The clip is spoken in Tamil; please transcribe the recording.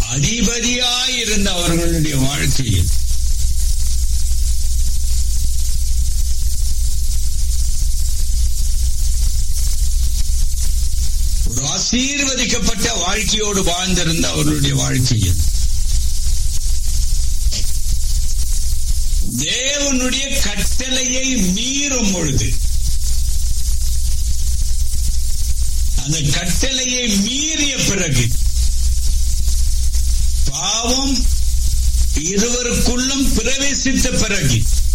அதிபதியாயிருந்த அவர்களுடைய வாழ்க்கையில் ஒரு ஆசீர்வதிக்கப்பட்ட வாழ்க்கையோடு வாழ்ந்திருந்த அவர்களுடைய வாழ்க்கையில் தேவனுடைய கட்டளையை மீறும் பொழுது அந்த கட்டளையை மீறிய பிறகு பாவம் இருவருக்குள்ளும் பிரவேசித்த பிறகு